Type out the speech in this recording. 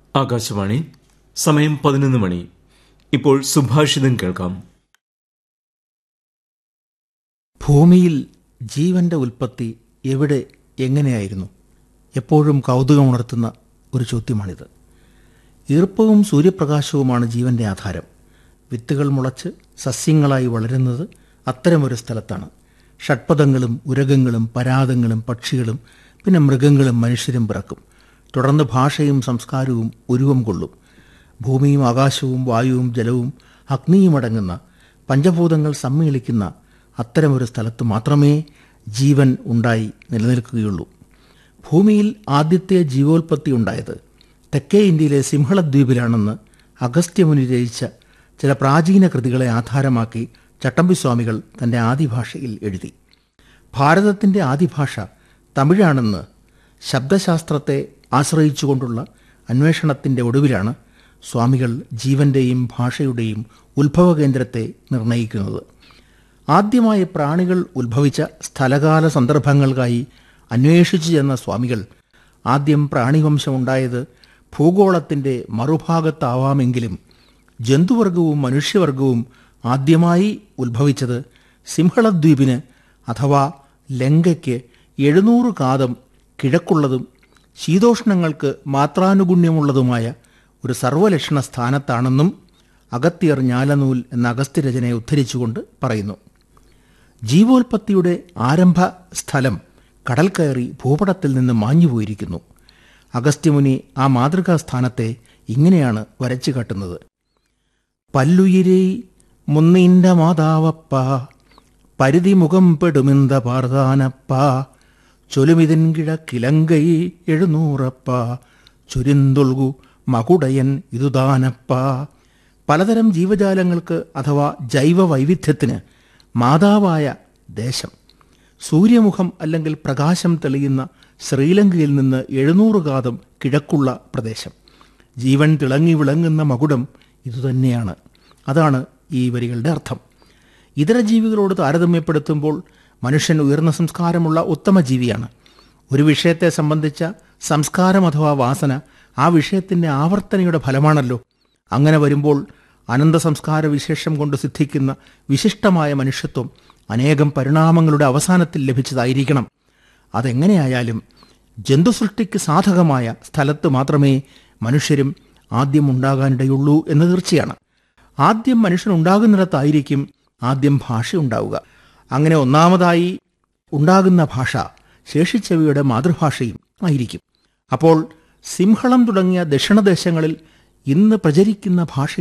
ആകാശവാണി സമയം പതിനൊന്ന് മണി ഇപ്പോൾ സുഭാഷിതം കേൾക്കാം ഭൂമിയിൽ ജീവന്റെ ഉൽപ്പത്തി എവിടെ എങ്ങനെയായിരുന്നു എപ്പോഴും കൗതുകമുണർത്തുന്ന ഒരു ചോദ്യമാണിത് ഈർപ്പവും സൂര്യപ്രകാശവുമാണ് ജീവന്റെ ആധാരം വിത്തുകൾ മുളച്ച് സസ്യങ്ങളായി വളരുന്നത് അത്തരമൊരു സ്ഥലത്താണ് ഷഡ്പദങ്ങളും ഉരകങ്ങളും പരാതങ്ങളും പക്ഷികളും പിന്നെ മൃഗങ്ങളും മനുഷ്യരും പിറക്കും തുടർന്ന് ഭാഷയും സംസ്കാരവും ഉരുവം കൊള്ളും ഭൂമിയും ആകാശവും വായുവും ജലവും അഗ്നിയും അടങ്ങുന്ന പഞ്ചഭൂതങ്ങൾ സമ്മേളിക്കുന്ന അത്തരമൊരു സ്ഥലത്ത് മാത്രമേ ജീവൻ ഉണ്ടായി നിലനിൽക്കുകയുള്ളൂ ഭൂമിയിൽ ആദ്യത്തെ ജീവോൽപത്തി ഉണ്ടായത് തെക്കേ ഇന്ത്യയിലെ സിംഹളദ്വീപിലാണെന്ന് അഗസ്ത്യമുനി രചിച്ച ചില പ്രാചീന കൃതികളെ ആധാരമാക്കി ചട്ടമ്പിസ്വാമികൾ തന്റെ ആദിഭാഷയിൽ എഴുതി ഭാരതത്തിന്റെ ആദിഭാഷ തമിഴാണെന്ന് ശബ്ദശാസ്ത്രത്തെ ആശ്രയിച്ചുകൊണ്ടുള്ള അന്വേഷണത്തിന്റെ ഒടുവിലാണ് സ്വാമികൾ ജീവന്റെയും ഭാഷയുടെയും ഉത്ഭവകേന്ദ്രത്തെ നിർണയിക്കുന്നത് ആദ്യമായി പ്രാണികൾ ഉത്ഭവിച്ച സ്ഥലകാല സന്ദർഭങ്ങൾക്കായി അന്വേഷിച്ചു ചെന്ന സ്വാമികൾ ആദ്യം പ്രാണിവംശമുണ്ടായത് ഭൂഗോളത്തിന്റെ മറുഭാഗത്താവാമെങ്കിലും ജന്തുവർഗവും മനുഷ്യവർഗവും ആദ്യമായി ഉത്ഭവിച്ചത് സിംഹളദ്വീപിന് അഥവാ ലങ്കയ്ക്ക് എഴുന്നൂറ് കാതം കിഴക്കുള്ളതും ശീതോഷ്ണങ്ങൾക്ക് മാത്രാനുഗുണ്യമുള്ളതുമായ ഒരു സർവലക്ഷണ സ്ഥാനത്താണെന്നും അഗത്യർ ഞാലനൂൽ എന്ന അഗസ്ത്യരചനയെ ഉദ്ധരിച്ചുകൊണ്ട് പറയുന്നു ജീവോൽപത്തിയുടെ ആരംഭ സ്ഥലം കടൽ കയറി ഭൂപടത്തിൽ നിന്ന് മാഞ്ഞുപോയിരിക്കുന്നു അഗസ്ത്യമുനി ആ മാതൃകാ സ്ഥാനത്തെ ഇങ്ങനെയാണ് വരച്ചു കാട്ടുന്നത് പല്ലുയിരേ മുന്നിന്റെ മാതാവപ്പ പരിധി മുഖം പെടുമിന്ത പാർദാനപ്പ ചൊലുമിതിൻ കിഴക്കിലങ്കൈ എഴുന്നൂറപ്പ ചുരിന്തൊൾകു മകുടയൻ ഇതുദാനപ്പ പലതരം ജീവജാലങ്ങൾക്ക് അഥവാ ജൈവ വൈവിധ്യത്തിന് മാതാവായ ദേശം സൂര്യമുഖം അല്ലെങ്കിൽ പ്രകാശം തെളിയുന്ന ശ്രീലങ്കയിൽ നിന്ന് എഴുന്നൂറ് കാതം കിഴക്കുള്ള പ്രദേശം ജീവൻ തിളങ്ങി വിളങ്ങുന്ന മകുടം ഇതുതന്നെയാണ് അതാണ് ഈ വരികളുടെ അർത്ഥം ഇതര ജീവികളോട് താരതമ്യപ്പെടുത്തുമ്പോൾ മനുഷ്യൻ ഉയർന്ന സംസ്കാരമുള്ള ഉത്തമ ജീവിയാണ് ഒരു വിഷയത്തെ സംബന്ധിച്ച സംസ്കാരം അഥവാ വാസന ആ വിഷയത്തിൻ്റെ ആവർത്തനയുടെ ഫലമാണല്ലോ അങ്ങനെ വരുമ്പോൾ അനന്ത സംസ്കാര വിശേഷം കൊണ്ട് സിദ്ധിക്കുന്ന വിശിഷ്ടമായ മനുഷ്യത്വം അനേകം പരിണാമങ്ങളുടെ അവസാനത്തിൽ ലഭിച്ചതായിരിക്കണം അതെങ്ങനെയായാലും ജന്തുസൃഷ്ടിക്ക് സാധകമായ സ്ഥലത്ത് മാത്രമേ മനുഷ്യരും ആദ്യം ഉണ്ടാകാനിടയുള്ളൂ എന്ന് തീർച്ചയാണ് ആദ്യം മനുഷ്യൻ ഉണ്ടാകുന്നിടത്തായിരിക്കും ആദ്യം ഭാഷ ഉണ്ടാവുക അങ്ങനെ ഒന്നാമതായി ഉണ്ടാകുന്ന ഭാഷ ശേഷിച്ചവയുടെ മാതൃഭാഷയും ആയിരിക്കും അപ്പോൾ സിംഹളം തുടങ്ങിയ ദക്ഷിണദേശങ്ങളിൽ ഇന്ന് പ്രചരിക്കുന്ന ഭാഷ